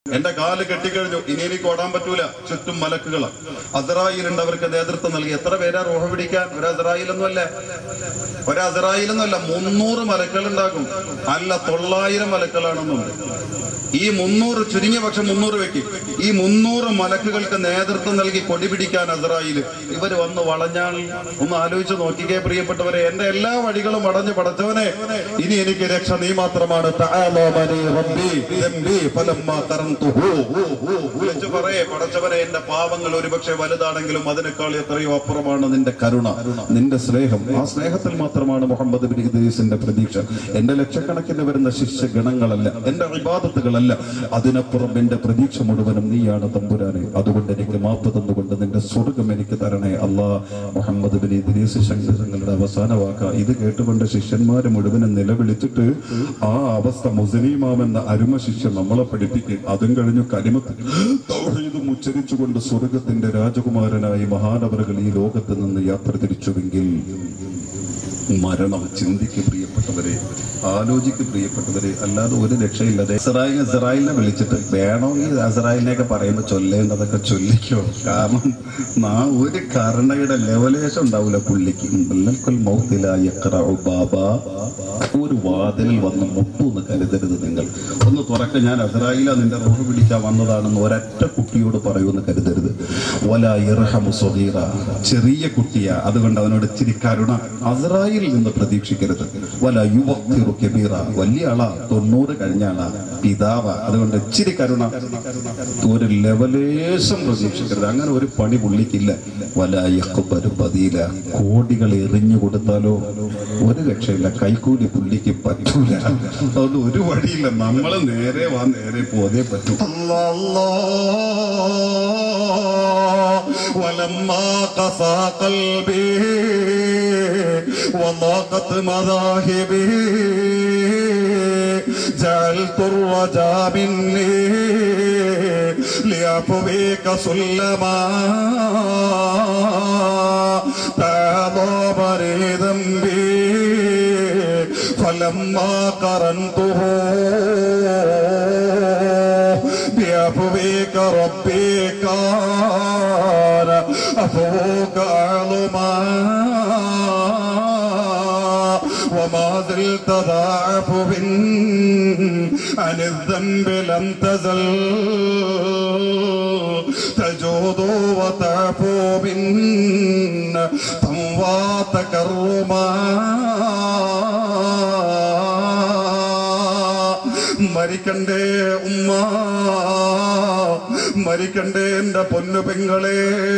എന്റെ കാല് കെട്ടിക്കഴിഞ്ഞു ഇനി എനിക്ക് ഓടാൻ പറ്റൂല ചുറ്റും മലക്കുകളാണ് അസറായിലുണ്ട് അവർക്ക് നേതൃത്വം നൽകി എത്ര പേരാ റോഹ പിടിക്കാൻ ഒരു അസറായിലൊന്നും അല്ലേ ഒരു അസറായിലൊന്നും അല്ല മുന്നൂറ് മലക്കൾ ഉണ്ടാക്കും അല്ല തൊള്ളായിരം മലക്കളാണെന്നുണ്ട് ഈ മുന്നൂറ് ചുരുങ്ങിയ പക്ഷം മുന്നൂറ് വെക്കും ഈ മുന്നൂറ് മലക്കുകൾക്ക് നേതൃത്വം നൽകി കൊടി പിടിക്കാൻ അസറായില് ഇവര് വന്ന് വളഞ്ഞാൽ ഒന്ന് ആലോചിച്ച് നോക്കിക്കേ പ്രിയപ്പെട്ടവരെ എന്റെ എല്ലാ വഴികളും അടഞ്ഞു പടച്ചവനെ ഇനി എനിക്ക് രക്ഷ നീ മാത്രമാണ് തആലാ ബനി റബ്ബി ദംബി ഫലമ്മാ തറന്തുഹു. വിളിച്ചു പറയേ പടച്ചവനെ എന്റെ പാവങ്ങൾ ഒരുപക്ഷെ വലുതാണെങ്കിലും അതിനേക്കാൾ എത്രയോ അപ്പുറമാണ് നിന്റെ കരുണ നിന്റെ സ്നേഹം ആ സ്നേഹത്തിൽ മാത്രമാണ് മുഹമ്മദ് ബിൻ ഇദ്രീസിന്റെ പ്രതീക്ഷ എന്റെ ലക്ഷക്കണക്കിന് വരുന്ന ശിഷ്യ ഗണങ്ങളല്ല എന്റെ വിവാദത്തുകളല്ല അതിനപ്പുറം എന്റെ പ്രതീക്ഷ മുഴുവനും നീയാണ് തമ്പുരാനെ അതുകൊണ്ട് എനിക്ക് മാപ്പ് തന്നുകൊണ്ട് നിന്റെ സ്വർഗം എനിക്ക് തരണേ അല്ലാ മുഹമ്മദ് ബിൻ ഇദ്രീസ് ശങ്കരങ്ങളുടെ അവസാന വാക്ക ഇത് കേട്ടുകൊണ്ട് ശിഷ്യന്മാര് മുഴുവനും നിലവിളിച്ചിട്ട് ആ അവസ്ഥ മുസ്ലിമാമെന്ന അരുമ ശിഷ്യൻ നമ്മളെ പഠിപ്പിക്കും അതും കഴിഞ്ഞു കരിമത്ത് തൗഹീദും ഉച്ചരിച്ചുകൊണ്ട് സ്വർഗത്തിന്റെ രാജകുമാരനായി മഹാനവറുകൾ ഈ ലോകത്ത് നിന്ന് യാത്ര തിരിച്ചുവെങ്കിൽ മരണം ചിന്തിക്ക് പ്രിയപ്പെട്ടവരെ ആലോചിക്ക് പ്രിയപ്പെട്ടവരെ അല്ലാതെ ഒരു രക്ഷയില്ലാതെ ഇസ്രായേൽ ഇസ്രായേലിനെ വിളിച്ചിട്ട് വേണമെങ്കിൽ ഇസ്രായേലിനെയൊക്കെ പറയുമ്പോൾ ചൊല്ലേണ്ടതൊക്കെ ചൊല്ലിക്കോ കാരണം നാ ഒരു കരുണയുടെ ലെവലേശം ഉണ്ടാവില്ല പുള്ളിക്ക് ബല്ലൽക്കുൽ മൗത്തില യഖ്റഉ ബാബ. ഒരു വാതിലിൽ വന്ന് മുട്ടൂന്ന് കരുതരുത് നിങ്ങൾ ഒന്ന് തുറക്ക ഞാൻ അസറായില നിന്റെ റോഡ് പിടിക്കാൻ വന്നതാണെന്ന് ഒരൊറ്റ കുട്ടിയോട് പറയുമെന്ന് കരുതരുത് വല ഇർഹമു സ്വഗീറ ചെറിയ കുട്ടിയാ അതുകൊണ്ട് അവനോട് ഇച്ചിരി കരുണ അസറായിൽ നിന്ന് പ്രതീക്ഷിക്കരുത് വല യുവത്തിറു കബീറ വലിയ ആളാ തൊണ്ണൂറ് കഴിഞ്ഞ ആളാ പിതാവ അതുകൊണ്ട് ഇച്ചിരി കരുണ ഒരു ലെവലേശം പ്രതീക്ഷിക്കരുത് അങ്ങനെ ഒരു പണി പുള്ളിക്കില്ല വല യഖ്ബരു ബദീല കോടികൾ എറിഞ്ഞു കൊടുത്താലോ ഒരു രക്ഷയില്ല കൈക്കൂലി പുള്ളിക്ക് പറ്റൂല അതുകൊണ്ട് ഒരു വഴിയില്ല നമ്മൾ നേരെ വാ നേരെ പോതേ പറ്റൂ ولما قسى قلبي وضاقت مذاهبي جعلت الرجاء مني ليعفوك سلما تعظم لي ذنبي فلما قرنته بعفوك ربي كان عفوك أعظما وما زلت ذا عفو عن الذنب لم تزل تجود وتعفو منا تنوى تكرما മരിക്കണ്ടേ ഉമ്മ മരിക്കണ്ടേ എന്റെ പൊന്നു പെങ്ങളെ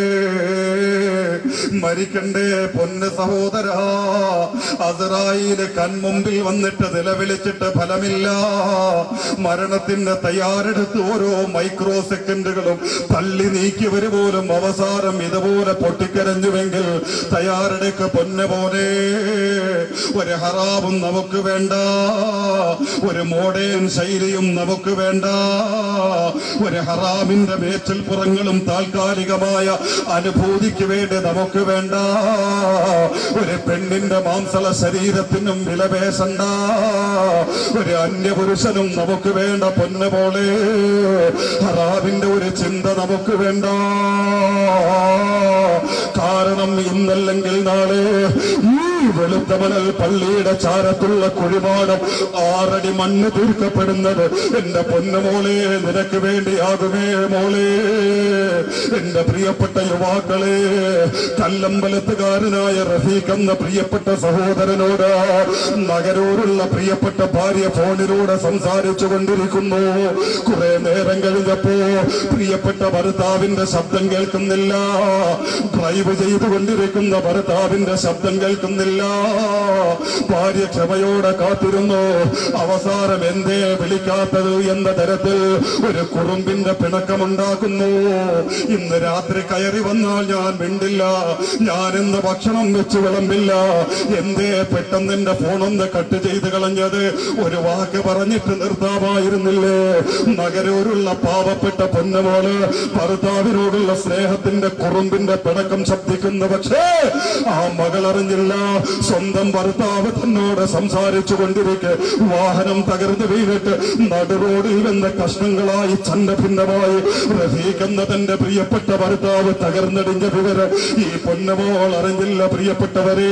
മരിക്കണ്ടേ പൊന്ന് സഹോദര അസറായില് കൺമുമ്പിൽ വന്നിട്ട് നിലവിളിച്ചിട്ട് ഫലമില്ല മരണത്തിന്റെ തയ്യാറെടുത്ത് ഓരോ മൈക്രോ സെക്കൻഡുകളും തള്ളി നീക്കിയവര് പോലും അവസാനം ഇതുപോലെ പൊട്ടിക്കരഞ്ഞുവെങ്കിൽ തയ്യാറെടുക്ക പൊന്ന് പോലെ ഒരു ഹറാബും നമുക്ക് വേണ്ട ഒരു മോഡേൺ ശൈലിയും നമുക്ക് വേണ്ട ഒരു ഹറാമിന്റെ മേച്ചൽ പുറങ്ങളും താൽക്കാലികമായ അനുഭൂതിക്ക് വേണ്ടി നമുക്ക് വേണ്ട ഒരു പെണ്ണിന്റെ മാംസള ശരീരത്തിനും വിലപേശണ്ട ഒരു അന്യപുരുഷനും നമുക്ക് വേണ്ട പൊന്ന പോലെ ഹറാമിന്റെ ഒരു ചിന്ത നമുക്ക് വേണ്ട കാരണം ഇന്നല്ലെങ്കിൽ നാളെ ഈ വെളുത്തമണൽ പള്ളിയുടെ ചാരത്തുള്ള കുഴിമാടം ആറടി മണ്ണ് തീർക്കപ്പെടുന്നത് എന്റെ പൊന്നുമോളെ നിനക്ക് വേണ്ടിയാകുമേ മോളെ എന്റെ പ്രിയപ്പെട്ട യുവാക്കളെ കല്ലമ്പലത്തുകാരനായ റഫീഖ് എന്ന പ്രിയപ്പെട്ട സഹോദരനോട് നഗരൂരുള്ള പ്രിയപ്പെട്ട ഭാര്യ ഫോണിലൂടെ സംസാരിച്ചു കൊണ്ടിരിക്കുന്നു കുറെ നേരം കഴിഞ്ഞപ്പോ പ്രിയപ്പെട്ട ഭർത്താവിന്റെ ശബ്ദം കേൾക്കുന്നില്ല ഡ്രൈവ് ചെയ്തുകൊണ്ടിരിക്കുന്ന ഭർത്താവിന്റെ ശബ്ദം കേൾക്കുന്നില്ല ഭാര്യ ക്ഷമയോടെ കാത്തിരുന്നു അവസാനം എന്തേ വിളിക്കാത്തത് എന്ന തരത്തിൽ ഒരു കുറുമ്പിന്റെ പിണക്കമുണ്ടാക്കുന്നു ഇന്ന് രാത്രി കയറി വന്നാൽ ഞാൻ മിണ്ടില്ല ഞാൻ ഇന്ന് ഭക്ഷണം വെച്ച് വിളമ്പില്ല എന്തേ പെട്ടെന്ന് എന്റെ ഫോണൊന്ന് കട്ട് ചെയ്ത് കളഞ്ഞത് ഒരു വാക്ക് പറഞ്ഞിട്ട് നിർത്താമായിരുന്നില്ലേ നഗരൂരുള്ള പാവപ്പെട്ട പൊന്നമോള് ഭർത്താവിനോടുള്ള സ്നേഹത്തിന്റെ കുറുമ്പിന്റെ പിണക്കം ശബ്ദിക്കുന്നു പക്ഷേ ആ മകൾ അറിഞ്ഞില്ല സ്വന്തം ഭർത്താവ് തന്നോട് സംസാരിച്ചു കൊണ്ടിരിക്കെ വാഹനം തകർന്നു വീണിട്ട് നടുറോഡിൽ വന്ന കഷ്ണങ്ങളായി ചണ്ട ഭിന്നമായി റഫീഖ് എന്ന തന്റെ പ്രിയപ്പെട്ട ഭർത്താവ് തകർന്നടിഞ്ഞ വിവരം ഈ പൊന്നമോൾ അറിഞ്ഞില്ല പ്രിയപ്പെട്ടവരെ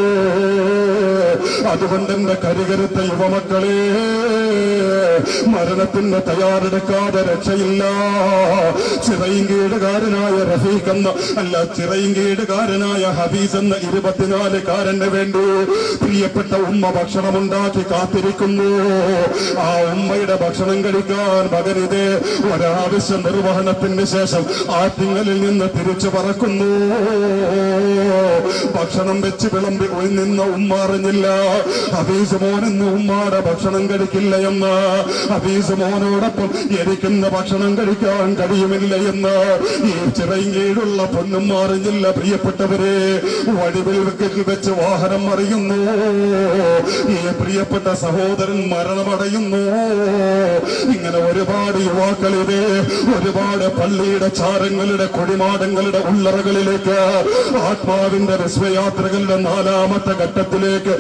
അതുകൊണ്ട് എന്റെ കരികരുത്ത യുവമക്കളെ മരണത്തിന് തയ്യാറെടുക്കാതെ രക്ഷയില്ല ചിറയിങ്കീടുകാരനായ റഫീഖ് എന്ന അല്ല ചിറയിങ്കീടുകാരനായ ഹബീസ് എന്ന ഇരുപത്തിനാലുകാരന് വേണ്ടി പ്രിയപ്പെട്ട ഉമ്മ ഭക്ഷണമുണ്ടാക്കി കാത്തിരിക്കുന്നു ആ ഉമ്മയുടെ ഭക്ഷണം കഴിക്കാൻ മകനിത് ഒരാവശ്യ നിർവഹണത്തിന് ശേഷം ആറ്റിങ്ങലിൽ നിന്ന് തിരിച്ചു പറക്കുന്നു ഭക്ഷണം വെച്ച് വിളമ്പി ഒഴി നിന്ന ഉമ്മ അറിഞ്ഞില്ല ഹബീസ് മോനെന്ന് ഉമ്മാടെ ഭക്ഷണം കഴിക്കില്ല എന്ന് ഹബീസ് മോനോടൊപ്പം എനിക്കുന്ന ഭക്ഷണം കഴിക്കാൻ കഴിയുമില്ല എന്ന് ഈ ചിറയിലുള്ള പൊന്നും അറിഞ്ഞില്ല പ്രിയപ്പെട്ടവരെ വടിവിൽ വെച്ച് വാഹനം മറിയുന്നു ഈ പ്രിയപ്പെട്ട സഹോദരൻ മരണമടയുന്നു ഇങ്ങനെ ഒരുപാട് യുവാക്കളിത് ഒരുപാട് പള്ളിയുടെ ചാരങ്ങളുടെ കൊടിമാടങ്ങളുടെ ഉള്ളറകളിലേക്ക് ആത്മാവിന്റെ വിശ്വയാത്രകളുടെ നാലാമത്തെ ഘട്ടത്തിലേക്ക്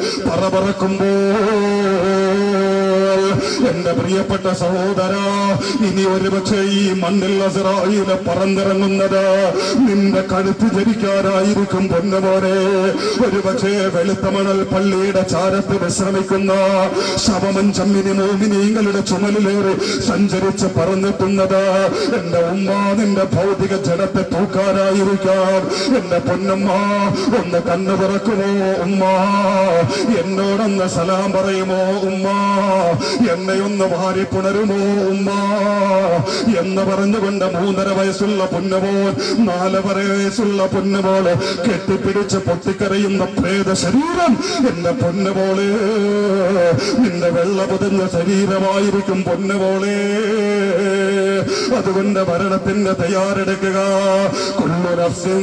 പറപറക്കുമ്പോൾ എന്റെ പ്രിയപ്പെട്ട സഹോദര ഇനി ഒരുപക്ഷെ ഈ മണ്ണിൽ അസറായിലെ പറന്നിറങ്ങുന്നത് നിന്റെ കഴുത്ത് ധരിക്കാനായിരിക്കും പൊന്നുപോലെ ഒരുപക്ഷെ വെളുത്ത മണൽ പള്ളിയുടെ ചാരത്ത് വിശ്രമിക്കുന്ന ശവമഞ്ചമ്മിനി മോമിനിങ്ങളുടെ ചുമലിലേറി സഞ്ചരിച്ച് പറന്നെത്തുന്നത് എന്റെ ഉമ്മ നിന്റെ ഭൗതിക ജഡത്തെ തൂക്കാനായിരിക്കാം എന്റെ പൊന്നമ്മ ഒന്ന് കണ്ണു തുറക്കുമോ ഉമ്മ എന്നോടൊന്ന് സലാം പറയുമോ ഉമ്മ എന്നെ ഒന്ന് വാരി പുണരുമോ ഉമ്മ എന്ന് പറഞ്ഞുകൊണ്ട് മൂന്നര വയസ്സുള്ള പൊന്നുമോൻ നാലര വയസ്സുള്ള പൊന്നുമോള് കെട്ടിപ്പിടിച്ച് പൊട്ടിക്കരയുന്ന പ്രേത ശരീരം എന്റെ പൊന്നുമോളെ നിന്റെ വെള്ള പുതഞ്ഞ ശരീരമായിരിക്കും പൊന്നുമോളെ അതുകൊണ്ട് മരണത്തിന്റെ തയ്യാറെടുക്കുക കുല്ലു നഫ്സിൻ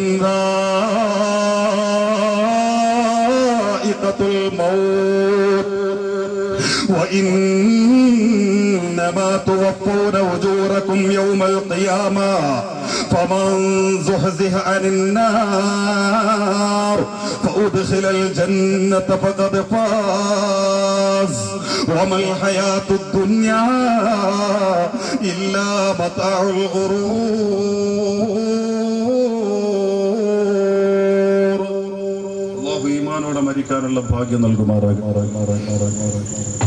ذائقة الموت وإنما توفون أجوركم يوم القيامة فمن زحزح عن النار فأدخل الجنة فقد فاز وما الحياة الدنيا إلا متاع الغرور അള്ളാഹു ഈമാനോടെ മരിക്കാനുള്ള ഭാഗ്യം നൽകുമാറാകുമാറാകുമാറാകുമാറാകുമാറാകും